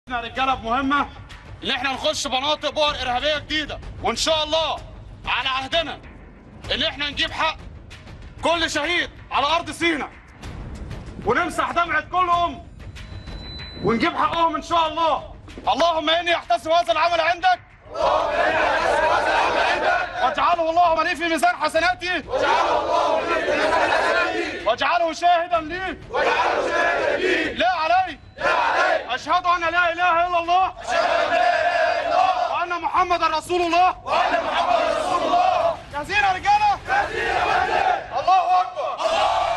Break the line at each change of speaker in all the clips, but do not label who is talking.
احنا رجاله بمهمه ان احنا نخش مناطق بؤر ارهابيه جديده وان شاء الله على عهدنا ان احنا نجيب حق كل شهيد على ارض سيناء ونمسح دمعه كل ام ونجيب حقهم ان شاء الله اللهم اني احتسب هذا العمل عندك واجعله اللهم لي في ميزان حسناتي واجعله الله لي في ميزان حسناتي واجعله شاهدا لي واجعله شاهدا لي لا علي لا علي اشهد ان لا اله الا الله اشهد ان لا اله الا الله وان محمدا رسول الله وان محمدا رسول الله جاهزين يا رجاله جاهزين يا باشا الله اكبر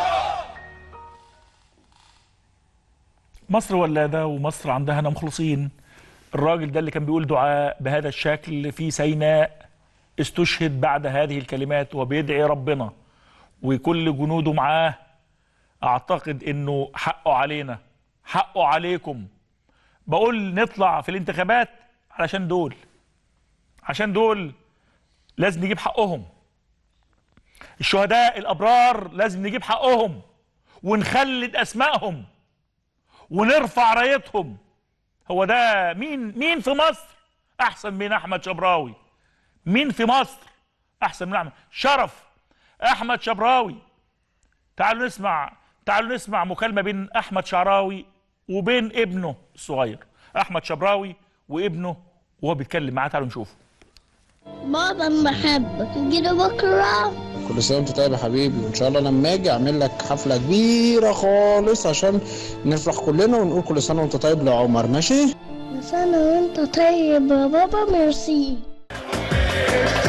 مصر ولادة ومصر عندها هنا مخلصين الراجل ده اللي كان بيقول دعاء بهذا الشكل في سيناء استشهد بعد هذه الكلمات وبيدعي ربنا وكل جنوده معاه اعتقد انه حقه علينا حقه عليكم بقول نطلع في الانتخابات علشان دول عشان دول لازم نجيب حقهم الشهداء الابرار لازم نجيب حقهم ونخلد اسمائهم ونرفع رايتهم هو ده مين مين في مصر احسن من احمد شبراوي مين في مصر احسن من احمد شرف احمد شبراوي تعالوا نسمع تعالوا نسمع مكالمه بين احمد شعراوي وبين ابنه الصغير احمد شبراوي وابنه وهو بيتكلم معاه تعالوا نشوفه
بابا أنا بحبك نجي بكرة
كل سنه وانت طيب يا حبيبي وان شاء الله لما اجي اعمل لك حفله كبيره خالص عشان نفرح كلنا ونقول كل سنه وانت طيب لعمر ماشي
سنة وانت طيب يا بابا ميرسي